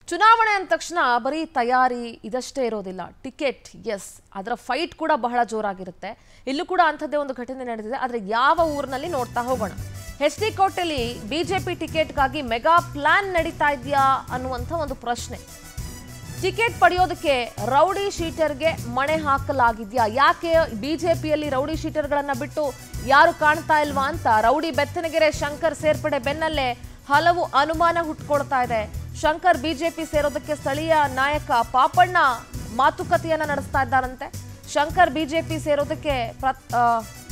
ಚುನಾವಣೆ ಅಂದ ತಕ್ಷಣ ಬರೀ ತಯಾರಿ ಇದಷ್ಟೇ ಇರೋದಿಲ್ಲ ಟಿಕೆಟ್ ಎಸ್ ಅದರ ಫೈಟ್ ಕೂಡ ಬಹಳ ಜೋರಾಗಿರುತ್ತೆ ಇಲ್ಲೂ ಕೂಡ ಅಂಥದ್ದೇ ಒಂದು ಘಟನೆ ನಡೆದಿದೆ ಆದರೆ ಯಾವ ಊರಿನಲ್ಲಿ ನೋಡ್ತಾ ಹೋಗೋಣ ಎಚ್ ಡಿ ಕೋಟೆಯಲ್ಲಿ ಬಿಜೆಪಿ ಟಿಕೆಟ್ಗಾಗಿ ಮೆಗಾ ಪ್ಲಾನ್ ನಡೀತಾ ಇದೆಯಾ ಅನ್ನುವಂಥ ಒಂದು ಪ್ರಶ್ನೆ ಟಿಕೆಟ್ ಪಡೆಯೋದಕ್ಕೆ ರೌಡಿ ಶೀಟರ್ಗೆ ಮಣೆ ಹಾಕಲಾಗಿದ್ಯಾ ಯಾಕೆ ಬಿಜೆಪಿಯಲ್ಲಿ ರೌಡಿ ಶೀಟರ್ಗಳನ್ನ ಬಿಟ್ಟು ಯಾರು ಕಾಣ್ತಾ ಇಲ್ವಾ ಅಂತ ರೌಡಿ ಬೆತ್ತನಗೆರೆ ಶಂಕರ್ ಸೇರ್ಪಡೆ ಬೆನ್ನಲ್ಲೇ ಹಲವು ಅನುಮಾನ ಹುಟ್ಕೊಳ್ತಾ ಇದೆ ಶಂಕರ್ ಬಿಜೆಪಿ ಸೇರೋದಕ್ಕೆ ಸ್ಥಳೀಯ ನಾಯಕ ಪಾಪಣ್ಣ ಮಾತುಕತೆಯನ್ನ ನಡೆಸ್ತಾ ಇದ್ದಾರಂತೆ ಶಂಕರ್ ಬಿಜೆಪಿ ಸೇರೋದಕ್ಕೆ ಪ್ರ- ಆ,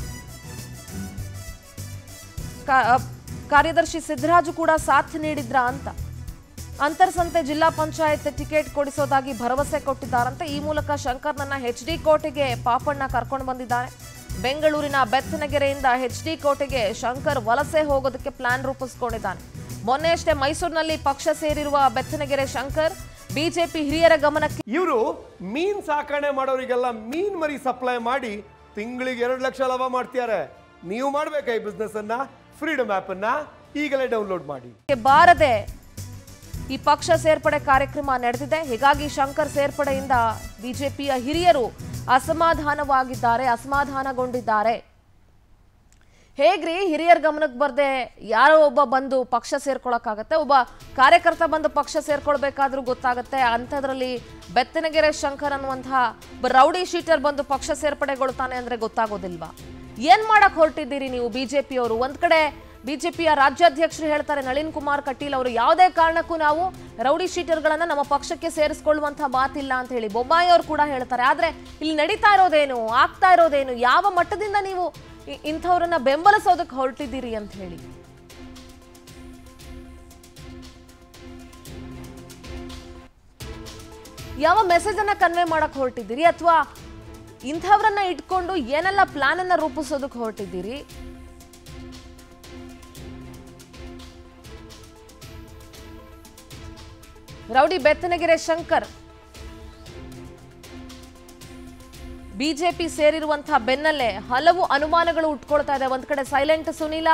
ಕಾ- ಆ, ಕಾರ್ಯದರ್ಶಿ ಸಿದ್ದರಾಜು ಕೂಡ ಸಾಥ್ ನೀಡಿದ್ರ ಅಂತ ಅಂತರ್ಸಂತೆ ಜಿಲ್ಲಾ ಪಂಚಾಯತ್ ಟಿಕೆಟ್ ಕೊಡಿಸೋದಾಗಿ ಭರವಸೆ ಕೊಟ್ಟಿದ್ದಾರಂತೆ ಈ ಮೂಲಕ ಶಂಕರ್ನನ್ನ ಎಚ್ ಡಿ ಕೋಟೆಗೆ ಪಾಪಣ್ಣ ಕರ್ಕೊಂಡು ಬಂದಿದ್ದಾರೆ ಬೆಂಗಳೂರಿನ ಬೆತ್ತನಗೆರೆಯಿಂದ ಎಚ್ ಡಿ ಕೋಟೆಗೆ ಶಂಕರ್ ವಲಸೆ ಹೋಗೋದಕ್ಕೆ ಪ್ಲಾನ್ ರೂಪಿಸ್ಕೊಂಡಿದ್ದಾನೆ ಮೊನ್ನೆ ಅಷ್ಟೇ ಮೈಸೂರಿನಲ್ಲಿ ಪಕ್ಷ ಸೇರಿರುವ ಬೆತ್ತನಗೆರೆ ಶಂಕರ್ ಬಿಜೆಪಿ ಹಿರಿಯರ ಗಮನಕ್ಕೆ ಇವರು ಮೀನ್ ಸಾಕಣೆ ಮಾಡೋರಿಗೆಲ್ಲ ಮೀನ್ ಮರಿ ಸಪ್ಲೈ ಮಾಡಿ ತಿಂಗಳಿಗೆ ಎರಡು ಲಕ್ಷ ಲಾಭ ಮಾಡ್ತಿದ್ದಾರೆ ನೀವು ಮಾಡ್ಬೇಕಾ ಈ ಬಿಸ್ನೆಸ್ ಅನ್ನ ಫ್ರೀಡಮ್ ಆಪ್ ಅನ್ನ ಈಗಲೇ ಡೌನ್ಲೋಡ್ ಮಾಡಿ ಬಾರದೆ ಈ ಪಕ್ಷ ಸೇರ್ಪಡೆ ಕಾರ್ಯಕ್ರಮ ನಡೆದಿದೆ ಹೀಗಾಗಿ ಶಂಕರ್ ಸೇರ್ಪಡೆಯಿಂದ ಬಿಜೆಪಿಯ ಹಿರಿಯರು ಅಸಮಾಧಾನವಾಗಿದ್ದಾರೆ ಅಸಮಾಧಾನಗೊಂಡಿದ್ದಾರೆ ಹೇಗ್ರಿ ಹಿರಿಯರ ಗಮನಕ್ಕೆ ಬರ್ದೆ ಯಾರೋ ಒಬ್ಬ ಬಂದು ಪಕ್ಷ ಸೇರ್ಕೊಳಕ್ಕಾಗತ್ತೆ ಒಬ್ಬ ಕಾರ್ಯಕರ್ತ ಬಂದು ಪಕ್ಷ ಸೇರ್ಕೊಳ್ಬೇಕಾದ್ರೂ ಗೊತ್ತಾಗತ್ತೆ ಅಂಥದ್ರಲ್ಲಿ ಬೆತ್ತನಗೆರೆ ಶಂಕರ್ ಅನ್ನುವಂತಹ ಒಬ್ಬ ರೌಡಿ ಶೀಟರ್ ಬಂದು ಪಕ್ಷ ಸೇರ್ಪಡೆಗೊಳ್ತಾನೆ ಅಂದ್ರೆ ಗೊತ್ತಾಗೋದಿಲ್ವಾ ಏನ್ ಮಾಡಕ್ ಹೊರಟಿದ್ದೀರಿ ನೀವು ಬಿಜೆಪಿಯವರು ಒಂದ್ ಕಡೆ ಬಿಜೆಪಿಯ ರಾಜ್ಯಾಧ್ಯಕ್ಷರು ಹೇಳ್ತಾರೆ ನಳಿನ್ ಕುಮಾರ್ ಕಟೀಲ್ ಅವರು ಯಾವುದೇ ಕಾರಣಕ್ಕೂ ನಾವು ರೌಡಿ ಶೀಟರ್ಗಳನ್ನ ನಮ್ಮ ಪಕ್ಷಕ್ಕೆ ಸೇರಿಸ್ಕೊಳ್ಳುವಂತ ಮಾತಿಲ್ಲ ಅಂತ ಹೇಳಿ ಬೊಮ್ಮಾಯಿ ಅವರು ಕೂಡ ಹೇಳ್ತಾರೆ ಆದ್ರೆ ಇಲ್ಲಿ ನಡೀತಾ ಇರೋದೇನು ಆಗ್ತಾ ಇರೋದೇನು ಯಾವ ಮಟ್ಟದಿಂದ ನೀವು ಇ- ಇಂಥವ್ರನ್ನ ಬೆಂಬಲಿಸೋದಕ್ಕೆ ಹೊರಟಿದ್ದೀರಿ ಅಂತ ಹೇಳಿ ಯಾವ ಮೆಸೇಜ್ ಅನ್ನ ಕನ್ವೆ ಮಾಡಕ್ ಹೊರಟಿದ್ದೀರಿ ಅಥವಾ ಇಂಥವ್ರನ್ನ ಇಟ್ಕೊಂಡು ಏನೆಲ್ಲ ಪ್ಲಾನ್ ಅನ್ನ ರೂಪಿಸೋದಕ್ಕೆ ಹೊರಟಿದ್ದೀರಿ ರೌಡಿ ಬೆತ್ತನಗೆರೆ ಶಂಕರ್ ಬಿಜೆಪಿ ಸೇರಿರುವಂತಹ ಬೆನ್ನಲ್ಲೇ ಹಲವು ಅನುಮಾನಗಳು ಉಟ್ಕೊಳ್ತಾ ಇದೆ ಒಂದ್ ಕಡೆ ಸೈಲೆಂಟ್ ಸುನೀಲ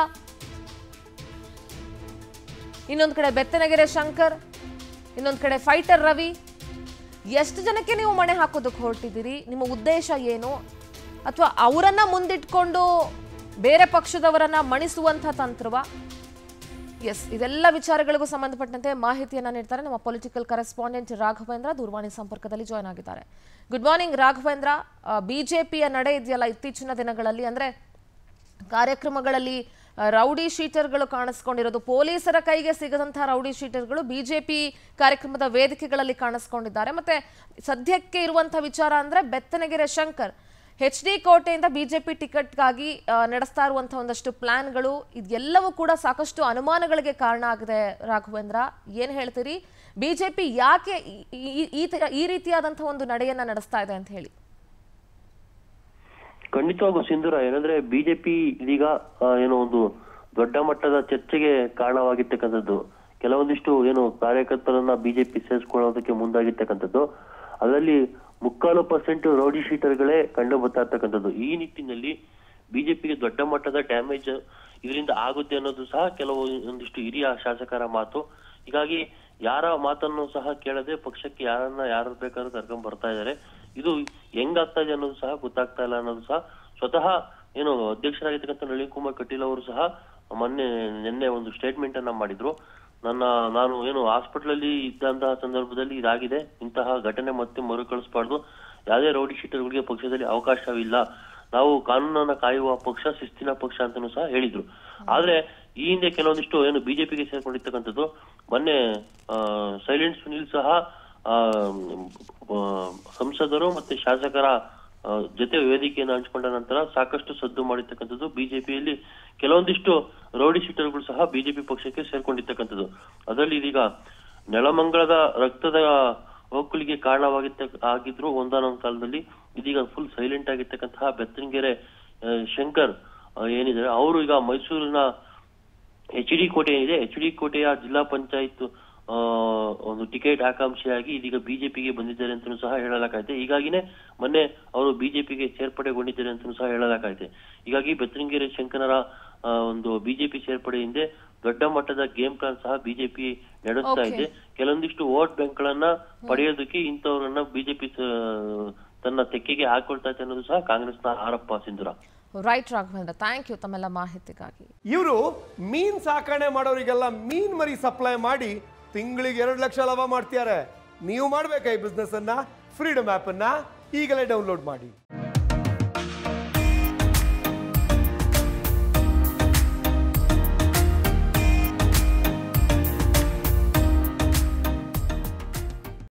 ಇನ್ನೊಂದ್ ಕಡೆ ಬೆತ್ತನಗೆರೆ ಶಂಕರ್ ಇನ್ನೊಂದ್ ಕಡೆ ಫೈಟರ್ ರವಿ ಎಷ್ಟು ಜನಕ್ಕೆ ನೀವು ಮಣೆ ಹಾಕೋದಕ್ಕೆ ಹೊರಟಿದ್ದೀರಿ ನಿಮ್ಮ ಉದ್ದೇಶ ಏನು ಅಥವಾ ಅವರನ್ನ ಮುಂದಿಟ್ಕೊಂಡು ಬೇರೆ ಪಕ್ಷದವರನ್ನ ಮಣಿಸುವಂಥ ತಂತ್ರವಾ ಎಸ್ ಇದೆಲ್ಲ ವಿಚಾರಗಳಿಗೂ ಸಂಬಂಧಪಟ್ಟಂತೆ ಮಾಹಿತಿಯನ್ನ ನೀಡ್ತಾರೆ ನಮ್ಮ ಪೊಲಿಟಿಕಲ್ ಕರೆಸ್ಪಾಂಡೆಂಟ್ ರಾಘವೇಂದ್ರ ದೂರವಾಣಿ ಸಂಪರ್ಕದಲ್ಲಿ ಜಾಯ್ನ್ ಆಗಿದ್ದಾರೆ ಗುಡ್ ಮಾರ್ನಿಂಗ್ ರಾಘವೇಂದ್ರ ಬಿಜೆಪಿಯ ನಡೆ ಇದೆಯಲ್ಲ ಇತ್ತೀಚಿನ ದಿನಗಳಲ್ಲಿ ಅಂದ್ರೆ ಕಾರ್ಯಕ್ರಮಗಳಲ್ಲಿ ಆ, ರೌಡಿ ಶೀಟರ್ಗಳು ಕಾಣಿಸ್ಕೊಂಡಿರೋದು ಪೊಲೀಸರ ಕೈಗೆ ಸಿಗದಂತಹ ರೌಡಿ ಶೀಟರ್ಗಳು ಬಿಜೆಪಿ ಕಾರ್ಯಕ್ರಮದ ವೇದಿಕೆಗಳಲ್ಲಿ ಕಾಣಿಸ್ಕೊಂಡಿದ್ದಾರೆ ಮತ್ತೆ ಸದ್ಯಕ್ಕೆ ಇರುವಂತಹ ವಿಚಾರ ಅಂದ್ರೆ ಬೆತ್ತನಗೆರೆ ಶಂಕರ್ ಎಚ್ ಡಿ ಕೋಟೆಯಿಂದ ಬಿಜೆಪಿ ಟಿಕೆಟ್ಗಾಗಿ ಆ, ನಡೆಸ್ತಾ ಇರುವಂತಹ ಒಂದಷ್ಟು ಪ್ಲಾನ್ಗಳು ಇದೆಲ್ಲವೂ ಕೂಡ ಸಾಕಷ್ಟು ಅನುಮಾನಗಳಿಗೆ ಕಾರಣ ಆಗಿದೆ ರಾಘವೇಂದ್ರ ಏನ್ ಹೇಳ್ತೀರಿ ಬಿಜೆಪಿ ಯಾಕೆ ಈ- ಈ- ಈ ತರ- ಈ ರೀತಿಯಾದಂತಹ ಒಂದು ನಡೆಯನ್ನ ನಡೆಸ್ತಾ ಇದೆ ಅಂತ ಹೇಳಿ ಖಂಡಿತವಾಗೂ ಸಿಂಧೂರ ಏನಂದ್ರೆ ಬಿಜೆಪಿ ಇದೀಗ ಆ, ಏನೋ ಒಂದು ದೊಡ್ಡ ಮಟ್ಟದ ಚರ್ಚೆಗೆ ಕಾರಣವಾಗಿರ್ತಕ್ಕಂಥದ್ದು ಕೆಲವೊಂದಿಷ್ಟು ಏನು ಕಾರ್ಯಕರ್ತರನ್ನ ಬಿಜೆಪಿ ಸೇರಿಸ್ಕೊಳ್ಳೋದಕ್ಕೆ ಮುಂದಾಗಿರ್ತಕ್ಕಂಥದ್ದು ಅದರಲ್ಲಿ ಮುಕ್ಕಾಲು ಪರ್ಸೆಂಟ್ ರೌಡಿ ಶೀಟರ್ಗಳೇ ಕಂಡು ಬರ್ತಾ ಇರ್ತಕ್ಕಂಥದ್ದು ಈ ನಿಟ್ಟಿನಲ್ಲಿ ಬಿಜೆಪಿಗೆ ದೊಡ್ಡ ಮಟ್ಟದ ಡ್ಯಾಮೇಜ್ ಇದರಿಂದ ಆಗುತ್ತೆ ಅನ್ನೋದು ಸಹ ಕೆಲವು ಒಂದಿಷ್ಟು ಹಿರಿಯ ಶಾಸಕರ ಮಾತು ಹೀಗಾಗಿ ಯಾರ ಮಾತನ್ನು ಸಹ ಕೇಳದೆ ಪಕ್ಷಕ್ಕೆ ಯಾರನ್ನ ಯಾರು ಬೇಕಾದ್ರೂ ಕರ್ಕೊಂಡ್ ಬರ್ತಾ ಇದ್ದಾರೆ ಇದು ಹೆಂಗಾಗ್ತಾ ಇದೆ ಅನ್ನೋದು ಸಹ ಗೊತ್ತಾಗ್ತಾ ಇಲ್ಲ ಅನ್ನೋದು ಸಹ ಸ್ವತಃ ಏನು ಅಧ್ಯಕ್ಷರಾಗಿರ್ತಕ್ಕಂಥ ನಳಿನ್ ಕುಮಾರ್ ಕಟೀಲ್ ಅವರು ಸಹ ಮೊನ್ನೆ ನಿನ್ನೆ ಒಂದು ಸ್ಟೇಟ್ಮೆಂಟ್ ಅನ್ನ ಮಾಡಿದ್ರು ನನ್ನ ನಾನು ಏನು ಹಾಸ್ಪಿಟಲ್ ಅಲ್ಲಿ ಇದ್ದಂತಹ ಸಂದರ್ಭದಲ್ಲಿ ಇದಾಗಿದೆ ಇಂತಹ ಘಟನೆ ಮತ್ತೆ ಮರುಕಳಿಸಬಾರ್ದು ಯಾವುದೇ ರೌಡಿ ಶೀಟರ್ಗಳಿಗೆ ಪಕ್ಷದಲ್ಲಿ ಅವಕಾಶವಿಲ್ಲ ನಾವು ಕಾನೂನನ್ನ ಕಾಯುವ ಪಕ್ಷ ಶಿಸ್ತಿನ ಪಕ್ಷ ಅಂತಾನೂ ಸಹ ಹೇಳಿದ್ರು ಆದ್ರೆ ಈ ಹಿಂದೆ ಕೆಲವೊಂದಿಷ್ಟು ಏನು ಬಿಜೆಪಿಗೆ ಸೇರ್ಕೊಂಡಿರ್ತಕ್ಕಂಥದ್ದು ಮೊನ್ನೆ ಸೈಲೆಂಟ್ ಸುನಿಲ್ ಸಹ ಆ, ಆ, ಸಂಸದರು ಮತ್ತೆ ಶಾಸಕರ ಆ, ಜೊತೆ ವೇದಿಕೆಯನ್ನು ಹಂಚಿಕೊಂಡ ನಂತರ ಸಾಕಷ್ಟು ಸದ್ದು ಮಾಡಿರ್ತಕ್ಕಂಥದ್ದು ಬಿಜೆಪಿಯಲ್ಲಿ ಕೆಲವೊಂದಿಷ್ಟು ರೌಡಿ ಶೀಟರ್ಗಳು ಸಹ ಬಿಜೆಪಿ ಪಕ್ಷಕ್ಕೆ ಸೇರ್ಕೊಂಡಿರ್ತಕ್ಕಂಥದ್ದು ಅದರಲ್ಲಿ ಇದೀಗ ನೆಲಮಂಗಲದ ರಕ್ತದ ಹೋಕುಲಿಗೆ ಕಾರಣವಾಗಿತ್ತ ಆಗಿದ್ರು ಒಂದಾನೊಂದು ಕಾಲದಲ್ಲಿ ಇದೀಗ ಫುಲ್ ಸೈಲೆಂಟ್ ಆಗಿರ್ತಕ್ಕಂತಹ ಬೆತ್ತನಗೆರೆ ಆ, ಶಂಕರ್ ಆ, ಏನಿದ್ದಾರೆ ಅವರು ಈಗ ಮೈಸೂರಿನ ಎಚ್ ಡಿ ಕೋಟೆ ಏನಿದೆ ಎಚ್ ಡಿ ಕೋಟೆಯ ಜಿಲ್ಲಾ ಪಂಚಾಯತ್ ಆ, ಒಂದು ಟಿಕೆಟ್ ಆಕಾಂಕ್ಷಿಯಾಗಿ ಇದೀಗ ಬಿಜೆಪಿಗೆ ಬಂದಿದ್ದಾರೆ ಅಂತಲೂ ಸಹ ಹೇಳಲಾಗೈತೆ ಹೀಗಾಗಿನೇ ಮೊನ್ನೆ ಅವರು ಬಿಜೆಪಿಗೆ ಸೇರ್ಪಡೆಗೊಂಡಿದ್ದಾರೆ ಅಂತಲೂ ಸಹ ಹೇಳಲಾಗೈತೆ ಹೀಗಾಗಿ ಬೆತ್ತನಗೆರೆ ಶಂಕರರ ಆ, ಒಂದು ಬಿಜೆಪಿ ಸೇರ್ಪಡೆ ಹಿಂದೆ ದೊಡ್ಡ ಮಟ್ಟದ ಗೇಮ್ ಪ್ಲಾನ್ ಸಹ ಬಿಜೆಪಿ ನಡೆಸ್ತಾ Okay. ಇದೆ ಕೆಲವೊಂದಿಷ್ಟು ವೋಟ್ ಬ್ಯಾಂಕ್ಗಳನ್ನ ಪಡೆಯೋದಕ್ಕೆ ಇಂಥವ್ರನ್ನ ಬಿಜೆಪಿ ತನ್ನ ತೆಕ್ಕೆಗೆ ಹಾಕೊಳ್ತಾ ಇದೆ ಅನ್ನೋದು ಸಹ ಕಾಂಗ್ರೆಸ್ನ ಆರೋಪ Sindhura right Raghavendra thank you ತಮ್ಮೆಲ್ಲ ಮಾಹಿತಿಗಾಗಿ ಇವರು ಮೀನ್ ಸಾಕಣೆ ಮಾಡೋರಿಗೆಲ್ಲ ಮೀನ್ ಮರಿ ಸಪ್ಲೈ ಮಾಡಿ ತಿಂಗಳಿಗೆ ಎರಡು ಲಕ್ಷ ಲಾಭ ಮಾಡ್ತಿದ್ದಾರೆ ನೀವು ಮಾಡ್ಬೇಕಾ ಈ ಬಿಸ್ನೆಸ್ ಅನ್ನ ಫ್ರೀಡಮ್ ಆಪ್ ಅನ್ನ ಈಗಲೇ ಡೌನ್ಲೋಡ್ ಮಾಡಿ